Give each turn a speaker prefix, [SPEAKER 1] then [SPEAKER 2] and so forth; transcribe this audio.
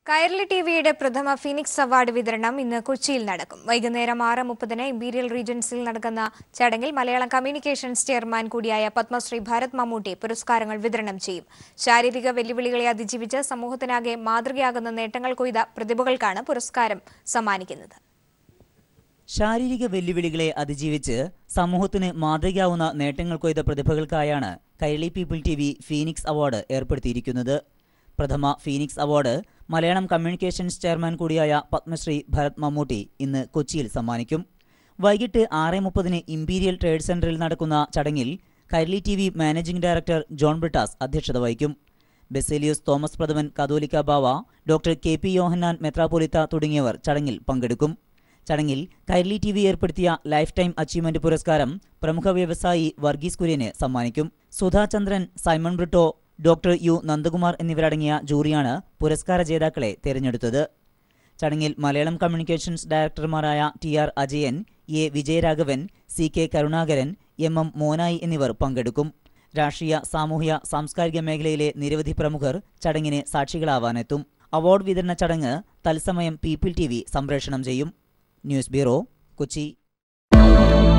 [SPEAKER 1] കൈരളി ടിവിയുടെ പ്രഥമ Phoenix award വിതരണം ഇന്ന് കൊച്ചിയിൽ നടക്കും വൈകുന്നേരം ആറ് മുപ്പതിന് ഇമ്പീരിയൽ റീജൻസിൽ നടക്കുന്ന ചടങ്ങിൽ മലയാളം കമ്മ്യൂണിക്കേഷൻസ് ചെയർമാൻ കൂടിയായ പത്മശ്രീ ഭാരത് മമ്മൂട്ടി പുരസ്കാരങ്ങൾ വിതരണം ചെയ്യും ശാരീരിക വെല്ലുവിളികളെ അതിജീവിച്ച് സമൂഹത്തിനാകെ മാതൃകയാകുന്ന നേട്ടങ്ങൾ കൊയ്ത പ്രതിഭകൾക്കാണ് പുരസ്കാരം സമ്മാനിക്കുന്നത്
[SPEAKER 2] ശാരീരിക വെല്ലുവിളികളെ അതിജീവിച്ച് സമൂഹത്തിന് മാതൃകയാവുന്ന നേട്ടങ്ങൾ കൊയ്ത പ്രതിഭകൾക്കായാണ് Kairali people T V Phoenix award ഏർപ്പെടുത്തിയിരിക്കുന്നത് പ്രഥമ Phoenix award Malayalam communications chairman കൂടിയായ പത്മശ്രീ ഭരത് മമ്മൂട്ടി ഇന്ന് കൊച്ചിയിൽ സമ്മാനിക്കും വൈകിട്ട് ആറ് മുപ്പതിന് ഇമ്പീരിയൽ ട്രേഡ് സെന്ററിൽ നടക്കുന്ന ചടങ്ങിൽ Kairali T V managing director John Brittas അധ്യക്ഷത വഹിക്കും ബെസേലിയോസ് തോമസ് പ്രഥമൻ കതോലിക്ക ബാവ ഡോക്ടർ കെ പി യോഹന്നാൻ മെത്രാപ്പൊലിത്ത തുടങ്ങിയവർ ചടങ്ങിൽ പങ്കെടുക്കും ചടങ്ങിൽ കൈരളി ടി വി ഏർപ്പെടുത്തിയ ലൈഫ് ടൈം അച്ചീവ്മെന്റ് പുരസ്കാരം പ്രമുഖ വ്യവസായി വർഗീസ് കുര്യന് സമ്മാനിക്കും സുധാചന്ദ്രൻ സൈമൺ ബ്രിട്ടോ ഡോക്ടർ യു നന്ദകുമാർ എന്നിവരടങ്ങിയ ജൂറിയാണ് പുരസ്കാര ജേതാക്കളെ തെരഞ്ഞെടുത്തത് ചടങ്ങിൽ മലയാളം കമ്മ്യൂണിക്കേഷൻസ് ഡയറക്ടർമാരായ T R Ajayan A Vijayaraghavan C K Karunakaran M M Monayi എന്നിവർ പങ്കെടുക്കും രാഷ്ട്രീയ സാമൂഹ്യ സാംസ്കാരിക മേഖലയിലെ നിരവധി പ്രമുഖർ ചടങ്ങിന് സാക്ഷികളാവാനെത്തും അവാർഡ് വിതരണ ചടങ്ങ് തത്സമയം പീപ്പിൾ ടി വി സംപ്രേഷണം ചെയ്യും ന്യൂസ് ബ്യൂറോ കൊച്ചി